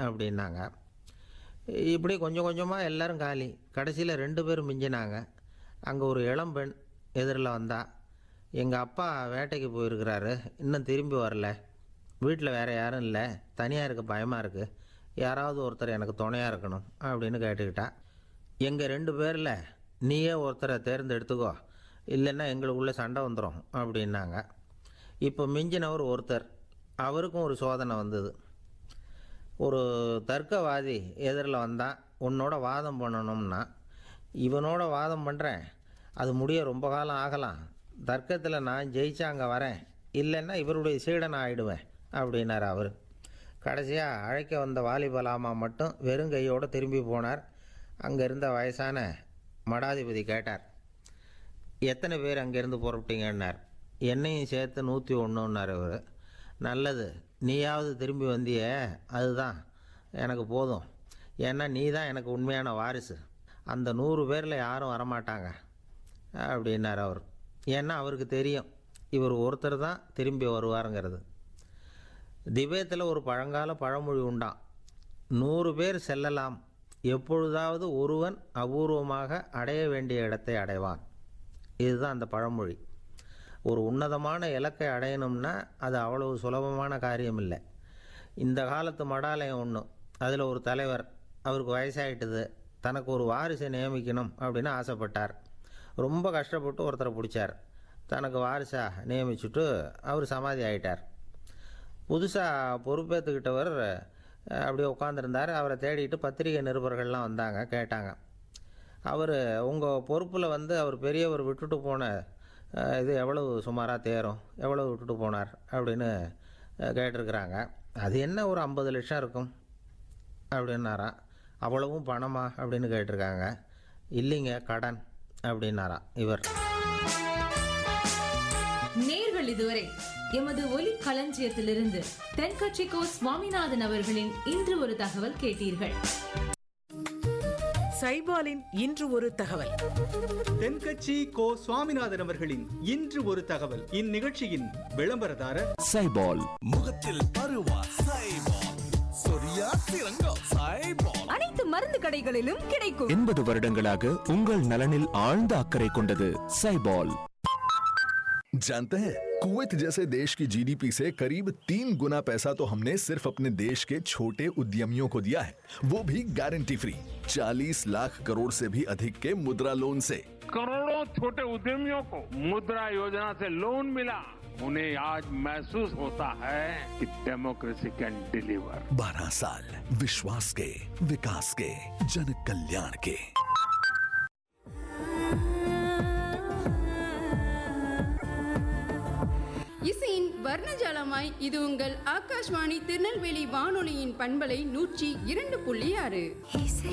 அப்படின்னாங்க இப்படி கொஞ்சம் கொஞ்சமாக எல்லாரும் காலி கடைசியில் ரெண்டு பேரும் மிஞ்சினாங்க அங்கே ஒரு இளம்பெண் எதிரில் வந்தா எங்கள் அப்பா வேட்டைக்கு போயிருக்கிறாரு இன்னும் திரும்பி வரல வீட்டில் வேறு யாரும் இல்லை தனியாக இருக்க பயமாக இருக்குது யாராவது ஒருத்தர் எனக்கு துணையாக இருக்கணும் அப்படின்னு கேட்டுக்கிட்டா எங்கள் ரெண்டு பேரில் நீயே ஒருத்தரை தேர்ந்தெடுத்துக்கோ இல்லைன்னா எங்களுக்குள்ளே சண்டை வந்துடும் அப்படின்னாங்க இப்போ மிஞ்சினவர் ஒருத்தர் அவருக்கும் ஒரு சோதனை வந்தது ஒரு தர்க்கவாதி எதிரில் வந்தான் உன்னோட வாதம் பண்ணணும்னா இவனோட வாதம் பண்ணுறேன் அது முடிய ரொம்ப காலம் ஆகலாம் தர்க்கத்தில் நான் ஜெயிச்சா அங்கே வரேன் இல்லைன்னா இவருடைய சீடன் ஆயிடுவேன் அப்படின்னார் அவர் கடைசியாக அழைக்க வந்த வாலிபலாமா மட்டும் வெறும் கையோடு திரும்பி போனார் அங்கே இருந்த வயசான மடாதிபதி கேட்டார் எத்தனை பேர் அங்கேருந்து புறப்பட்டீங்கன்னார் என்னையும் சேர்த்து நூற்றி ஒன்றுன்னார் இவர் நல்லது நீயாவது திரும்பி வந்தியே அதுதான் எனக்கு போதும் ஏன்னா நீ தான் எனக்கு உண்மையான வாரிசு அந்த நூறு பேரில் யாரும் வரமாட்டாங்க அப்படின்னார் அவர் ஏன்னா அவருக்கு தெரியும் இவர் ஒருத்தர் தான் திரும்பி வருவாருங்கிறது திபேத்தில் ஒரு பழங்கால பழமொழி உண்டாம் நூறு பேர் செல்லலாம் எப்பொழுதாவது ஒருவன் அபூர்வமாக அடைய வேண்டிய இடத்தை அடைவான் இதுதான் அந்த பழமொழி ஒரு உன்னதமான இலக்கை அடையணும்னா அது அவ்வளவு சுலபமான காரியம் இல்லை இந்த காலத்து மடாலயம் ஒன்று அதில் ஒரு தலைவர் அவருக்கு வயசாயிட்டுது தனக்கு ஒரு வாரிசை நியமிக்கணும் அப்படின்னு ஆசைப்பட்டார் ரொம்ப கஷ்டப்பட்டு ஒருத்தரை பிடிச்சார் தனக்கு வாரிசாக நியமிச்சுட்டு அவர் சமாதி ஆயிட்டார் புதுசாக பொறுப்பேற்றுக்கிட்டவர் அஹ், அப்படியே உட்காந்துருந்தார் அவரை தேடிட்டு பத்திரிகை நிருபர்கள்லாம் வந்தாங்க கேட்டாங்க அவர் உங்கள் பொறுப்பில் வந்து அவர் பெரியவர் விட்டுட்டு போன அஹ், இது எவ்வளவு சுமாராக தேரும் எவ்வளவு விட்டுட்டு போனார் அப்படின்னு அஹ், கேட்டிருக்கிறாங்க அது என்ன ஒரு ஐம்பது லட்சம் இருக்கும் அப்படின்னாராம் அவ்வளவும் பணமா அப்படின்னு கேட்டிருக்காங்க இல்லைங்க கடன் அப்படின்னாராம் இவர் நேர்கள் இதுவரை எமது ஒலி களஞ்சியத்திலிருந்து தென்கட்சிக்கோ சுவாமிநாதன் அவர்களின் இன்று ஒரு தகவல் கேட்டீர்கள் சைபாலின் இன்று ஒரு தகவல் தென்கட்சி கோ சுவாமிநாதன் அவர்களின் இன்று ஒரு தகவல் இந்நிகழ்ச்சியின் விளம்பரதாரர் சைபால் முகத்தில் பருவா சைபால் சொரியா சிறங்கா சைபால் அனைத்து மருந்து கடைகளிலும் கிடைக்கும் எண்பது வருடங்களாக உங்கள் நலனில் ஆழ்ந்த அக்கறை கொண்டது சைபால் जानते हैं कुवैत जैसे देश की जीडीपी से करीब तीन गुना पैसा तो हमने सिर्फ अपने देश के छोटे उद्यमियों को दिया है वो भी गारंटी फ्री 40 लाख करोड़ से भी अधिक के मुद्रा लोन से करोड़ों छोटे उद्यमियों को मुद्रा योजना से लोन मिला उन्हें आज महसूस होता है कि डेमोक्रेसी कैन डिलीवर 12 साल विश्वास के विकास के जन कल्याण के இசையின் வர்ணஜாலமாய் இது உங்கள் ஆகாஷ்வாணி திருநெல்வேலி வானொலியின் பண்பலை நூற்றி இரண்டு புள்ளி ஆறு